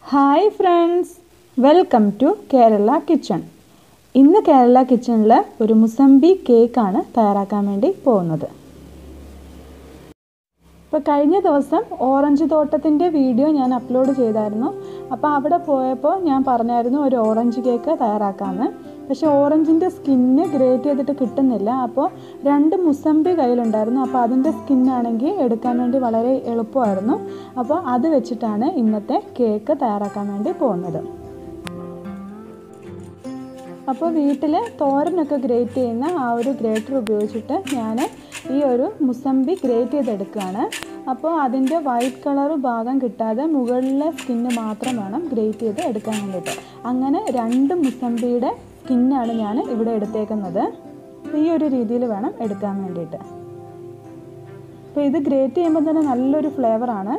hi friends welcome to Kerala kitchen ഇന്ന് കേരള കിച്ചണിൽ ഒരു മുസംബി കേക്കാണ് തയ്യാറാക്കാൻ വേണ്ടി പോകുന്നത് ഇപ്പോൾ കഴിഞ്ഞ ദിവസം ഓറഞ്ച് തോട്ടത്തിൻ്റെ വീഡിയോ ഞാൻ അപ്ലോഡ് ചെയ്തായിരുന്നു അപ്പോൾ അവിടെ പോയപ്പോൾ ഞാൻ പറഞ്ഞായിരുന്നു ഒരു ഓറഞ്ച് കേക്ക് തയ്യാറാക്കാമെന്ന് പക്ഷേ ഓറഞ്ചിൻ്റെ സ്കിന്ന് ഗ്രേറ്റ് ചെയ്തിട്ട് കിട്ടുന്നില്ല അപ്പോൾ രണ്ട് മുസമ്പി കയ്യിലുണ്ടായിരുന്നു അപ്പോൾ അതിൻ്റെ സ്കിന്നാണെങ്കിൽ എടുക്കാൻ വേണ്ടി വളരെ എളുപ്പമായിരുന്നു അപ്പോൾ അത് വെച്ചിട്ടാണ് ഇന്നത്തെ കേക്ക് തയ്യാറാക്കാൻ വേണ്ടി പോകുന്നത് അപ്പോൾ വീട്ടിൽ തോരനൊക്കെ ഗ്രേറ്റ് ചെയ്യുന്ന ആ ഒരു ഗ്രേറ്റർ ഉപയോഗിച്ചിട്ട് ഞാൻ ഈ ഒരു മുസമ്പി ഗ്രേറ്റ് ചെയ്തെടുക്കുകയാണ് അപ്പോൾ അതിൻ്റെ വൈറ്റ് കളർ ഭാഗം കിട്ടാതെ മുകളിലെ സ്കിന്ന് മാത്രം വേണം ഗ്രേറ്റ് ചെയ്ത് എടുക്കാൻ വേണ്ടിയിട്ട് അങ്ങനെ രണ്ട് മുസമ്പിയുടെ സ്കിന്നാണ് ഞാൻ ഇവിടെ എടുത്തേക്കുന്നത് ഈ ഒരു രീതിയിൽ വേണം എടുക്കാൻ വേണ്ടിയിട്ട് അപ്പോൾ ഇത് ഗ്രേറ്റ് ചെയ്യുമ്പോൾ തന്നെ നല്ലൊരു ഫ്ലേവറാണ്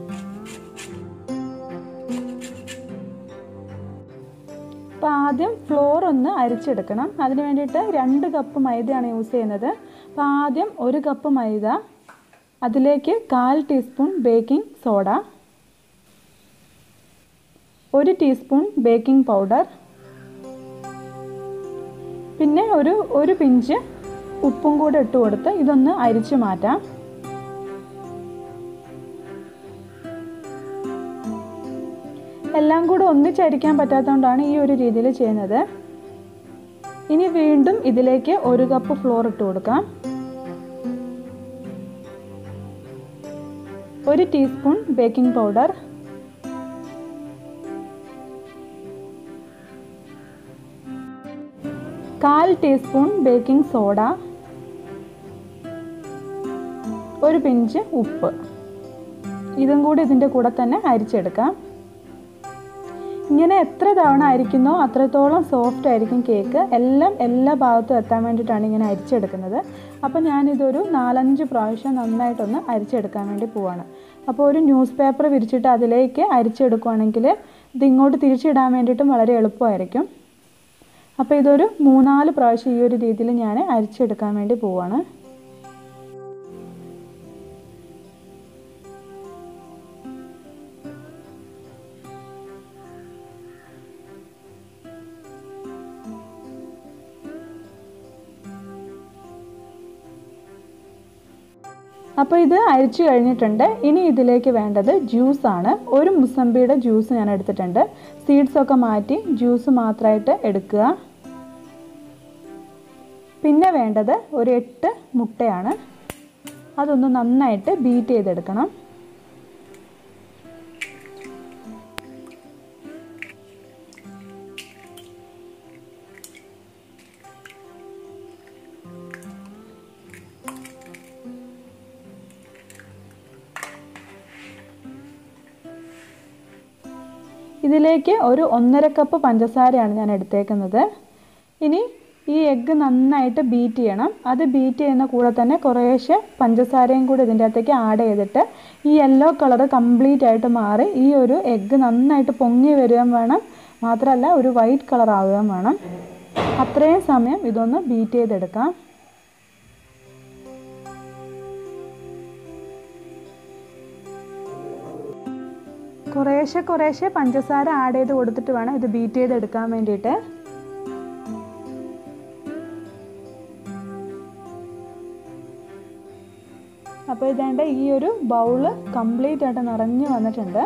അപ്പോൾ ആദ്യം ഫ്ലോർ ഒന്ന് അരിച്ചെടുക്കണം അതിന് വേണ്ടിയിട്ട് രണ്ട് കപ്പ് മൈദയാണ് യൂസ് ചെയ്യുന്നത് അപ്പോൾ ആദ്യം ഒരു കപ്പ് മൈദ അതിലേക്ക് കാൽ ടീസ്പൂൺ ബേക്കിംഗ് സോഡ ഒരു ടീസ്പൂൺ ബേക്കിംഗ് പൗഡർ പിന്നെ ഒരു ഒരു പിഞ്ച് ഉപ്പും കൂടെ ഇട്ട് കൊടുത്ത് ഇതൊന്ന് അരിച്ചു മാറ്റാം എല്ലാം കൂടെ ഒന്നിച്ചരിക്കാൻ പറ്റാത്തതുകൊണ്ടാണ് ഈ ഒരു രീതിയിൽ ചെയ്യുന്നത് ഇനി വീണ്ടും ഇതിലേക്ക് ഒരു കപ്പ് ഫ്ലോർ ഇട്ട് കൊടുക്കാം ഒരു ടീസ്പൂൺ ബേക്കിംഗ് പൗഡർ കാൽ ടീസ്പൂൺ ബേക്കിംഗ് സോഡ ഒരു പിഞ്ച് ഉപ്പ് ഇതും കൂടി ഇതിൻ്റെ കൂടെ തന്നെ അരിച്ചെടുക്കാം ഇങ്ങനെ എത്ര തവണ അരിക്കുന്നോ അത്രത്തോളം സോഫ്റ്റ് ആയിരിക്കും കേക്ക് എല്ലാം എല്ലാ ഭാഗത്തും എത്താൻ വേണ്ടിയിട്ടാണ് ഇങ്ങനെ അരിച്ചെടുക്കുന്നത് അപ്പോൾ ഞാനിതൊരു നാലഞ്ച് പ്രാവശ്യം നന്നായിട്ടൊന്ന് അരിച്ചെടുക്കാൻ വേണ്ടി പോവാണ് അപ്പോൾ ഒരു ന്യൂസ് പേപ്പർ വിരിച്ചിട്ട് അതിലേക്ക് അരിച്ചെടുക്കുകയാണെങ്കിൽ ഇത് ഇങ്ങോട്ട് തിരിച്ചിടാൻ വേണ്ടിയിട്ടും വളരെ എളുപ്പമായിരിക്കും അപ്പോൾ ഇതൊരു മൂന്നാല് പ്രാവശ്യം ഈ ഒരു രീതിയിൽ ഞാൻ അരിച്ചെടുക്കാൻ വേണ്ടി പോവാണ് അപ്പോൾ ഇത് അരിച്ചു കഴിഞ്ഞിട്ടുണ്ട് ഇനി ഇതിലേക്ക് വേണ്ടത് ജ്യൂസാണ് ഒരു മുസമ്പിയുടെ ജ്യൂസ് ഞാൻ എടുത്തിട്ടുണ്ട് സീഡ്സ് ഒക്കെ മാറ്റി ജ്യൂസ് മാത്രമായിട്ട് എടുക്കുക പിന്നെ വേണ്ടത് ഒരു എട്ട് മുട്ടയാണ് അതൊന്ന് നന്നായിട്ട് ബീറ്റ് ചെയ്തെടുക്കണം ഇതിലേക്ക് ഒരു ഒന്നര കപ്പ് പഞ്ചസാരയാണ് ഞാൻ എടുത്തേക്കുന്നത് ഇനി ഈ എഗ്ഗ് നന്നായിട്ട് ബീറ്റ് ചെയ്യണം അത് ബീറ്റ് ചെയ്യുന്ന കൂടെ തന്നെ കുറേശ്ശെ പഞ്ചസാരയും കൂടി ഇതിൻ്റെ അകത്തേക്ക് ആഡ് ചെയ്തിട്ട് ഈ യെല്ലോ കളർ കംപ്ലീറ്റ് ആയിട്ട് മാറി ഈ ഒരു എഗ്ഗ് നന്നായിട്ട് പൊങ്ങി വരികയും വേണം മാത്രമല്ല ഒരു വൈറ്റ് കളർ ആവുകയും വേണം അത്രയും സമയം ഇതൊന്ന് ബീറ്റ് ചെയ്തെടുക്കാം കുറേശ്ശെ കുറേശ്ശെ പഞ്ചസാര ആഡ് ചെയ്ത് കൊടുത്തിട്ട് വേണം ഇത് ബീറ്റ് ചെയ്തെടുക്കാൻ വേണ്ടിയിട്ട് അപ്പോൾ ഇതേണ്ട ഈ ഒരു ബൗള് കംപ്ലീറ്റ് ആയിട്ട് നിറഞ്ഞു വന്നിട്ടുണ്ട്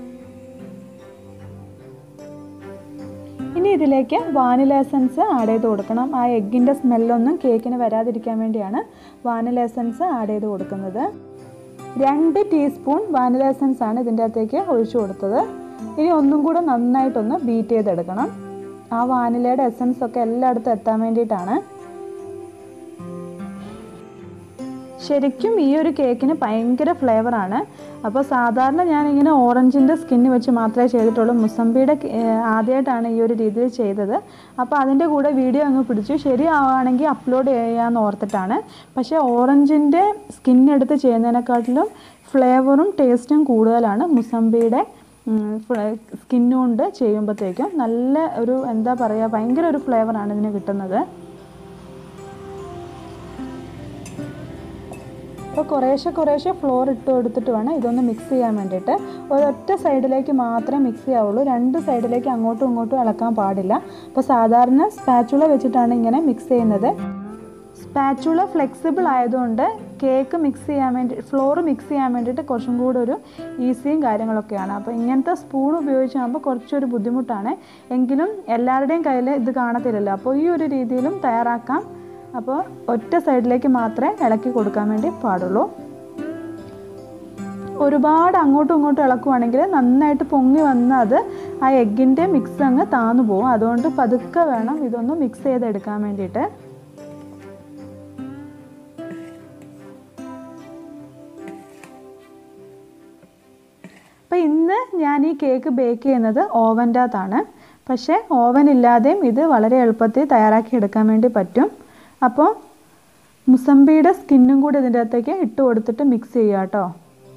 ഇനി ഇതിലേക്ക് വാനില എസൻസ് ആഡ് ചെയ്ത് കൊടുക്കണം ആ എഗ്ഗിൻ്റെ സ്മെല്ലൊന്നും കേക്കിന് വരാതിരിക്കാൻ വേണ്ടിയാണ് വാനില എസൻസ് ആഡ് ചെയ്ത് കൊടുക്കുന്നത് രണ്ട് ടീസ്പൂൺ വാനില എസൻസ് ആണ് ഇതിൻ്റെ അകത്തേക്ക് ഒഴിച്ചു കൊടുത്തത് ഇനി ഒന്നും കൂടെ നന്നായിട്ടൊന്ന് ബീറ്റ് ചെയ്തെടുക്കണം ആ വാനിലയുടെ എസൻസ് ഒക്കെ എല്ലായിടത്തും എത്താൻ വേണ്ടിയിട്ടാണ് ശരിക്കും ഈ ഒരു കേക്കിന് ഭയങ്കര ഫ്ലേവറാണ് അപ്പോൾ സാധാരണ ഞാനിങ്ങനെ ഓറഞ്ചിൻ്റെ സ്കിന്ന് വെച്ച് മാത്രമേ ചെയ്തിട്ടുള്ളൂ മുസമ്പിയുടെ ആദ്യമായിട്ടാണ് ഈ ഒരു രീതിയിൽ ചെയ്തത് അപ്പോൾ അതിൻ്റെ കൂടെ വീഡിയോ അങ്ങ് പിടിച്ചു ശരിയാവുകയാണെങ്കിൽ അപ്ലോഡ് ചെയ്യാമെന്ന് ഓർത്തിട്ടാണ് പക്ഷേ ഓറഞ്ചിൻ്റെ സ്കിന്നെടുത്ത് ചെയ്യുന്നതിനെക്കാട്ടിലും ഫ്ലേവറും ടേസ്റ്റും കൂടുതലാണ് മുസമ്പിയുടെ സ്കിന്നുകൊണ്ട് ചെയ്യുമ്പോഴത്തേക്കും നല്ല ഒരു എന്താ പറയുക ഭയങ്കര ഒരു ഫ്ലേവറാണ് ഇതിന് കിട്ടുന്നത് അപ്പോൾ കുറേശ്ശെ കുറേശ്ശെ ഫ്ലോർ ഇട്ട് കൊടുത്തിട്ട് വേണം ഇതൊന്ന് മിക്സ് ചെയ്യാൻ വേണ്ടിയിട്ട് ഒരൊറ്റ സൈഡിലേക്ക് മാത്രമേ മിക്സ് ചെയ്യാവുള്ളൂ രണ്ട് സൈഡിലേക്ക് അങ്ങോട്ടും ഇങ്ങോട്ടും ഇളക്കാൻ പാടില്ല അപ്പോൾ സാധാരണ സ്പാച്ചുള വെച്ചിട്ടാണ് ഇങ്ങനെ മിക്സ് ചെയ്യുന്നത് സ്പാച്ചുള ഫ്ലെക്സിബിൾ ആയതുകൊണ്ട് കേക്ക് മിക്സ് ചെയ്യാൻ വേണ്ടി ഫ്ലോർ മിക്സ് ചെയ്യാൻ വേണ്ടിയിട്ട് കുറച്ചും കൂടെ ഒരു ഈസിയും കാര്യങ്ങളൊക്കെയാണ് അപ്പോൾ ഇങ്ങനത്തെ സ്പൂൺ ഉപയോഗിച്ചാകുമ്പോൾ കുറച്ചൊരു ബുദ്ധിമുട്ടാണ് എങ്കിലും എല്ലാവരുടെയും കയ്യിൽ ഇത് കാണത്തില്ലല്ലോ അപ്പോൾ ഈ ഒരു രീതിയിലും തയ്യാറാക്കാം അപ്പോൾ ഒറ്റ സൈഡിലേക്ക് മാത്രമേ ഇളക്കി കൊടുക്കാൻ വേണ്ടി പാടുള്ളൂ ഒരുപാട് അങ്ങോട്ടും ഇങ്ങോട്ടും ഇളക്കുവാണെങ്കിൽ നന്നായിട്ട് പൊങ്ങി വന്ന് അത് ആ എഗ്ഗിൻ്റെ മിക്സ് അങ്ങ് താന്നു പോകും അതുകൊണ്ട് പതുക്കെ വേണം ഇതൊന്ന് മിക്സ് ചെയ്തെടുക്കാൻ വേണ്ടിയിട്ട് അപ്പോൾ ഇന്ന് ഞാൻ ഈ കേക്ക് ബേക്ക് ചെയ്യുന്നത് ഓവൻ്റെ അകത്താണ് പക്ഷേ ഓവൻ ഇല്ലാതെയും ഇത് വളരെ എളുപ്പത്തിൽ തയ്യാറാക്കി എടുക്കാൻ വേണ്ടി പറ്റും അപ്പോൾ മുസമ്പിയുടെ സ്കിന്നും കൂടി ഇതിൻ്റെ അകത്തേക്ക് ഇട്ട് കൊടുത്തിട്ട് മിക്സ് ചെയ്യുക കേട്ടോ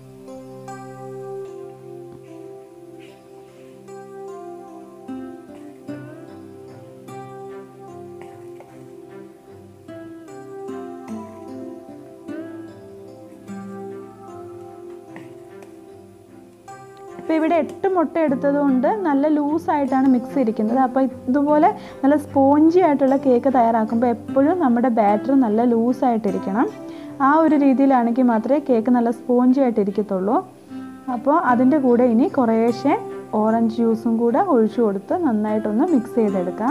ഇപ്പോൾ ഇവിടെ എട്ട് മുട്ട എടുത്തത് കൊണ്ട് നല്ല ലൂസായിട്ടാണ് മിക്സ് ഇരിക്കുന്നത് അപ്പോൾ ഇതുപോലെ നല്ല സ്പോഞ്ചി ആയിട്ടുള്ള കേക്ക് തയ്യാറാക്കുമ്പോൾ എപ്പോഴും നമ്മുടെ ബാറ്റർ നല്ല ലൂസായിട്ടിരിക്കണം ആ ഒരു രീതിയിലാണെങ്കിൽ മാത്രമേ കേക്ക് നല്ല സ്പോഞ്ചി ആയിട്ട് ഇരിക്കത്തുള്ളൂ അപ്പോൾ അതിൻ്റെ കൂടെ ഇനി കുറേശ്ശെ ഓറഞ്ച് ജ്യൂസും കൂടെ ഒഴിച്ചു കൊടുത്ത് നന്നായിട്ടൊന്ന് മിക്സ് ചെയ്തെടുക്കാം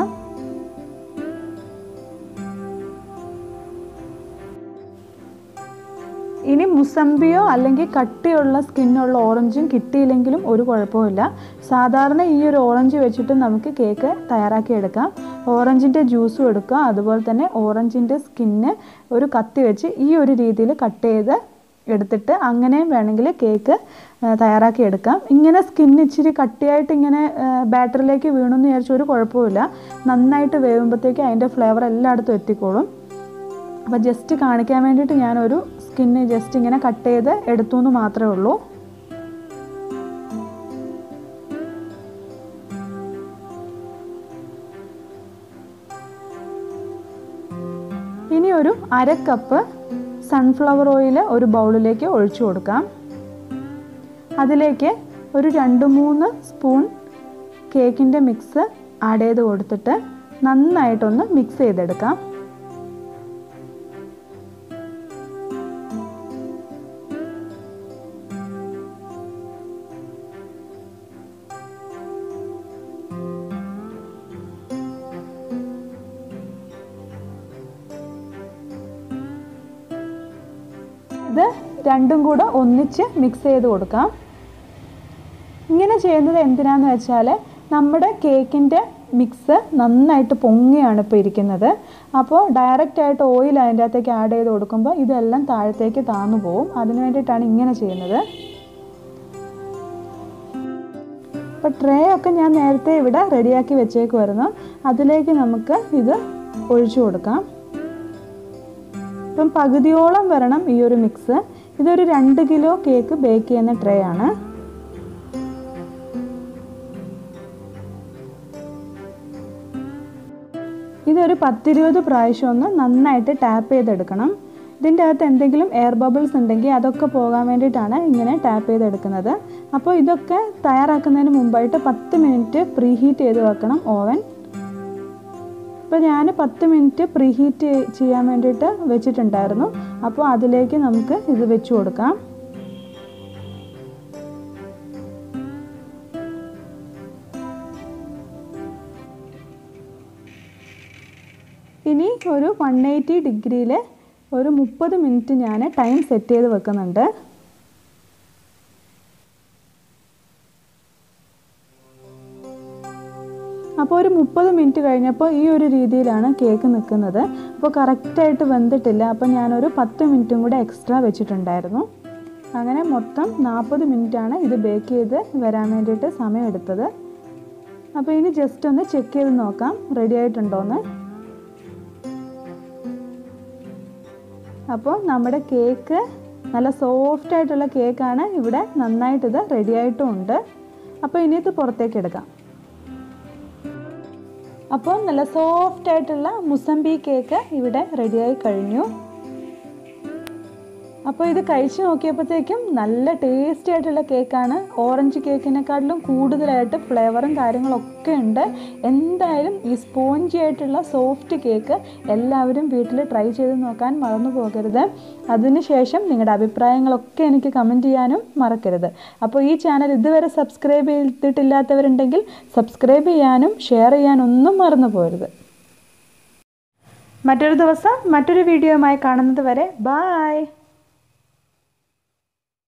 ഇനി മുസമ്പിയോ അല്ലെങ്കിൽ കട്ടിയുള്ള സ്കിന്നുള്ള ഓറഞ്ചും കിട്ടിയില്ലെങ്കിലും ഒരു കുഴപ്പമില്ല സാധാരണ ഈ ഒരു ഓറഞ്ച് വെച്ചിട്ട് നമുക്ക് കേക്ക് തയ്യാറാക്കി എടുക്കാം ഓറഞ്ചിൻ്റെ ജ്യൂസും എടുക്കാം അതുപോലെ തന്നെ ഓറഞ്ചിൻ്റെ സ്കിന്ന് ഒരു കത്തി വെച്ച് ഈ ഒരു രീതിയിൽ കട്ട് ചെയ്ത് എടുത്തിട്ട് അങ്ങനെയും വേണമെങ്കിൽ കേക്ക് തയ്യാറാക്കി എടുക്കാം ഇങ്ങനെ സ്കിൻ ഇച്ചിരി കട്ടിയായിട്ട് ഇങ്ങനെ ബാറ്ററിലേക്ക് വീണെന്ന് വിചാരിച്ച ഒരു കുഴപ്പമില്ല നന്നായിട്ട് വേവുമ്പോഴത്തേക്ക് അതിൻ്റെ ഫ്ലേവർ എല്ലായിടത്തും എത്തിക്കോളും അപ്പോൾ ജസ്റ്റ് കാണിക്കാൻ വേണ്ടിയിട്ട് ഞാനൊരു സ്കിന്ന് ജസ്റ്റ് ഇങ്ങനെ കട്ട് ചെയ്ത് എടുത്തു എന്ന് മാത്രമേ ഉള്ളൂ ഇനി ഒരു അര കപ്പ് സൺഫ്ലവർ ഓയിൽ ഒരു ബൗളിലേക്ക് ഒഴിച്ചു കൊടുക്കാം അതിലേക്ക് ഒരു രണ്ട് മൂന്ന് സ്പൂൺ കേക്കിൻ്റെ മിക്സ് ആഡ് ചെയ്ത് കൊടുത്തിട്ട് നന്നായിട്ടൊന്ന് മിക്സ് ചെയ്തെടുക്കാം ഇത് രണ്ടും കൂടെ ഒന്നിച്ച് മിക്സ് ചെയ്ത് കൊടുക്കാം ഇങ്ങനെ ചെയ്യുന്നത് എന്തിനാന്ന് വെച്ചാൽ നമ്മുടെ കേക്കിൻ്റെ മിക്സ് നന്നായിട്ട് പൊങ്ങിയാണ് ഇപ്പോൾ ഇരിക്കുന്നത് അപ്പോൾ ഡയറക്റ്റ് ആയിട്ട് ഓയിൽ അതിൻ്റെ അകത്തേക്ക് ആഡ് ചെയ്ത് കൊടുക്കുമ്പോൾ ഇതെല്ലാം താഴത്തേക്ക് താന്നു പോവും അതിന് വേണ്ടിയിട്ടാണ് ഇങ്ങനെ ചെയ്യുന്നത് അപ്പോൾ ട്രേ ഒക്കെ ഞാൻ നേരത്തെ ഇവിടെ റെഡിയാക്കി വെച്ചേക്കുമായിരുന്നു അതിലേക്ക് നമുക്ക് ഇത് ഒഴിച്ചു കൊടുക്കാം ഇപ്പം പകുതിയോളം വരണം ഈ ഒരു മിക്സ് ഇതൊരു രണ്ട് കിലോ കേക്ക് ബേക്ക് ചെയ്യുന്ന ട്രേ ആണ് ഇതൊരു പത്തിരുപത് പ്രാവശ്യം ഒന്ന് നന്നായിട്ട് ടാപ്പ് ചെയ്തെടുക്കണം ഇതിൻ്റെ അകത്ത് എന്തെങ്കിലും എയർ ബബിൾസ് ഉണ്ടെങ്കിൽ അതൊക്കെ പോകാൻ വേണ്ടിയിട്ടാണ് ഇങ്ങനെ ടാപ്പ് ചെയ്തെടുക്കുന്നത് അപ്പോൾ ഇതൊക്കെ തയ്യാറാക്കുന്നതിന് മുമ്പായിട്ട് പത്ത് മിനിറ്റ് പ്രീ ഹീറ്റ് ചെയ്ത് വെക്കണം ഓവൻ ഇപ്പോൾ ഞാൻ പത്ത് മിനിറ്റ് പ്രീ ഹീറ്റ് ചെയ്യാൻ വേണ്ടിയിട്ട് വെച്ചിട്ടുണ്ടായിരുന്നു അപ്പോൾ അതിലേക്ക് നമുക്ക് ഇത് വെച്ച് കൊടുക്കാം ഇനി ഒരു വൺ എയ്റ്റി ഡിഗ്രിയിൽ ഒരു മുപ്പത് മിനിറ്റ് ഞാൻ ടൈം സെറ്റ് ചെയ്ത് വെക്കുന്നുണ്ട് അപ്പോൾ ഒരു മുപ്പത് മിനിറ്റ് കഴിഞ്ഞപ്പോൾ ഈ ഒരു രീതിയിലാണ് കേക്ക് നിൽക്കുന്നത് അപ്പോൾ കറക്റ്റായിട്ട് വെന്തിട്ടില്ല അപ്പോൾ ഞാനൊരു പത്ത് മിനിറ്റും കൂടെ എക്സ്ട്രാ വെച്ചിട്ടുണ്ടായിരുന്നു അങ്ങനെ മൊത്തം നാൽപ്പത് മിനിറ്റാണ് ഇത് ബേക്ക് ചെയ്ത് വരാൻ വേണ്ടിയിട്ട് സമയമെടുത്തത് അപ്പോൾ ഇനി ജസ്റ്റ് ഒന്ന് ചെക്ക് ചെയ്ത് നോക്കാം റെഡി ആയിട്ടുണ്ടോയെന്ന് അപ്പോൾ നമ്മുടെ കേക്ക് നല്ല സോഫ്റ്റ് ആയിട്ടുള്ള കേക്കാണ് ഇവിടെ നന്നായിട്ടിത് റെഡി ആയിട്ടും ഉണ്ട് അപ്പോൾ ഇനി ഇത് പുറത്തേക്ക് എടുക്കാം അപ്പോൾ നല്ല സോഫ്റ്റ് ആയിട്ടുള്ള മുസംബി കേക്ക് ഇവിടെ റെഡിയായി കഴിഞ്ഞു അപ്പോൾ ഇത് കഴിച്ച് നോക്കിയപ്പോഴത്തേക്കും നല്ല ടേസ്റ്റി ആയിട്ടുള്ള കേക്കാണ് ഓറഞ്ച് കേക്കിനെക്കാട്ടിലും കൂടുതലായിട്ട് ഫ്ലേവറും കാര്യങ്ങളൊക്കെ ഉണ്ട് എന്തായാലും ഈ സ്പോഞ്ചി ആയിട്ടുള്ള സോഫ്റ്റ് കേക്ക് എല്ലാവരും വീട്ടിൽ ട്രൈ ചെയ്ത് നോക്കാൻ മറന്നു പോകരുത് അതിനുശേഷം നിങ്ങളുടെ അഭിപ്രായങ്ങളൊക്കെ എനിക്ക് കമൻറ്റ് ചെയ്യാനും മറക്കരുത് അപ്പോൾ ഈ ചാനൽ ഇതുവരെ സബ്സ്ക്രൈബ് ചെയ്തിട്ടില്ലാത്തവരുണ്ടെങ്കിൽ സബ്സ്ക്രൈബ് ചെയ്യാനും ഷെയർ ചെയ്യാനൊന്നും മറന്നു പോകരുത് മറ്റൊരു ദിവസം മറ്റൊരു വീഡിയോയുമായി കാണുന്നത് വരെ ബായ്